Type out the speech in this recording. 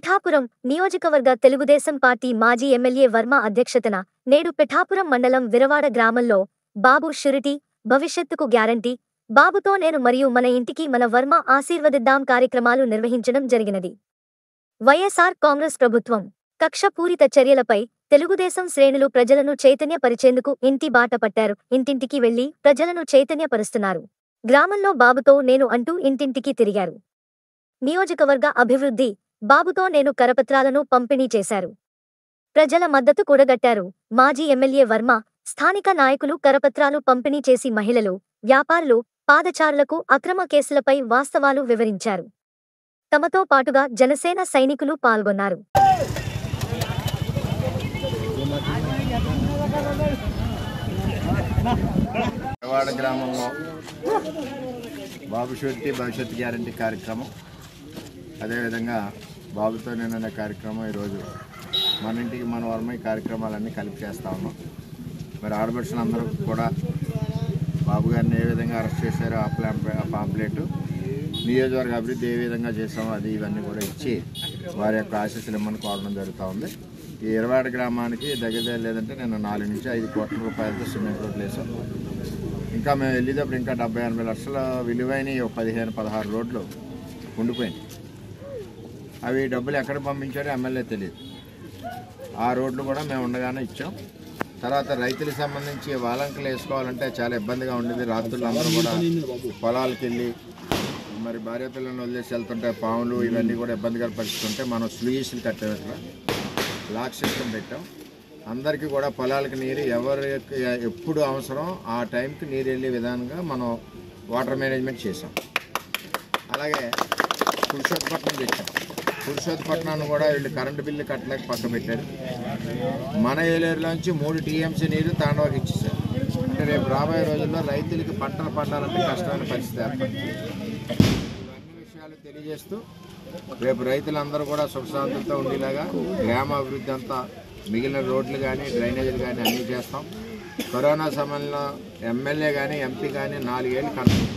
పిఠాపురం నియోజకవర్గ తెలుగుదేశం పార్టీ మాజీ ఎమ్మెల్యే వర్మ అధ్యక్షతన నేడు పిఠాపురం మండలం విరవాడ గ్రామంలో బాబు షురిటీ భవిష్యత్తుకు గ్యారంటీ బాబుతో నేను మరియు మన ఇంటికి మన వర్మ ఆశీర్వదిద్దాం కార్యక్రమాలు నిర్వహించడం జరిగినది వైఎస్ఆర్ కాంగ్రెస్ ప్రభుత్వం కక్షపూరిత చర్యలపై తెలుగుదేశం శ్రేణులు ప్రజలను చైతన్యపరిచేందుకు ఇంటి బాట పట్టారు ఇంటింటికి వెళ్లి ప్రజలను చైతన్యపరుస్తున్నారు గ్రామంలో బాబుతో నేను అంటూ ఇంటింటికి తిరిగారు నియోజకవర్గ అభివృద్ధి బాబుతో నేను కరపత్రాలను పంపిణీ చేశారు ప్రజల మద్దతు కూడగట్టారు మాజీ ఎమ్మెల్యే వర్మ స్థానిక నాయకులు కరపత్రాలు పంపిణీ చేసి మహిళలు వ్యాపారులు పాదచారులకు అక్రమ కేసులపై వాస్తవాలు వివరించారు తమతో పాటుగా జనసేన సైనికులు పాల్గొన్నారు వాడ గ్రామంలో బాబు షూరిటీ భవిష్యత్ గ్యారంటీ కార్యక్రమం అదేవిధంగా బాబుతో నేను అనే కార్యక్రమం ఈరోజు మన ఇంటికి మన వర్మ ఈ కార్యక్రమాలన్నీ కలిపి చేస్తా ఉన్నాం మరి ఆడపడుచులు అందరూ కూడా బాబు గారిని ఏ విధంగా అరెస్ట్ చేశారో ఆ ప్లాన్ ఆ పాంప్లెట్ నియోజకవర్గ అభివృద్ధి ఏ విధంగా చేసామో అది ఇవన్నీ కూడా ఇచ్చి వారి యొక్క ఆశీస్సులు ఇమ్మని కోరడం జరుగుతూ ఉంది ఈ ఇరవాడ గ్రామానికి దగ్గర దగ్గర లేదంటే నేను నాలుగు నుంచి ఐదు కోట్ల రూపాయలతో సిమెంట్ రోడ్లు వేసాం ఇంకా మేము వెళ్ళేటప్పుడు ఇంకా డెబ్బై ఎనభై లక్షల విలువైన ఒక పదిహేను పదహారు రోడ్లు ఉండిపోయినాయి అవి డబ్బులు ఎక్కడ పంపించారో ఎమ్మెల్యే తెలియదు ఆ రోడ్లు కూడా మేము ఉండగానే ఇచ్చాం తర్వాత రైతులకు సంబంధించి వాలంకలు వేసుకోవాలంటే చాలా ఇబ్బందిగా ఉండేది రాత్రులు అందరూ కూడా పొలాలకు వెళ్ళి మరి భార్య పిల్లలను వదిలేసి వెళ్తుంటే పాములు ఇవన్నీ కూడా ఇబ్బందికర పరిస్థితి ఉంటే మనం స్లూయిస్లు కట్టాం ఇక్కడ లాక్ సిస్టమ్ పెట్టాం అందరికీ కూడా పొలాలకు నీరు ఎవరికి ఎప్పుడు అవసరం ఆ టైంకి నీరు వెళ్ళే విధానంగా మనం వాటర్ మేనేజ్మెంట్ చేసాం అలాగే పురుషోత్పట్నం తెచ్చాం పురుషోత్పట్నాన్ని కూడా వీళ్ళు కరెంటు బిల్లు కట్టలేక పక్క పెట్టారు మన ఏలేరులోంచి మూడు టీఎంసీ నీరు తాండవకి ఇచ్చేసారు అంటే రేపు రాబోయే రోజుల్లో రైతులకి పంటలు పండాలంటే కష్టమైన పరిస్థితి ఏర్పడుతుంది ఇవన్నీ విషయాలు తెలియజేస్తూ రేపు రైతులందరూ కూడా సుఖశాంతులతో ఉండేలాగా గ్రామ అభివృద్ధి అంతా మిగిలిన రోడ్లు కానీ డ్రైనేజీలు కానీ అన్నీ చేస్తాం కరోనా సమయంలో ఎమ్మెల్యే కానీ ఎంపీ కానీ నాలుగేళ్ళు కన్నా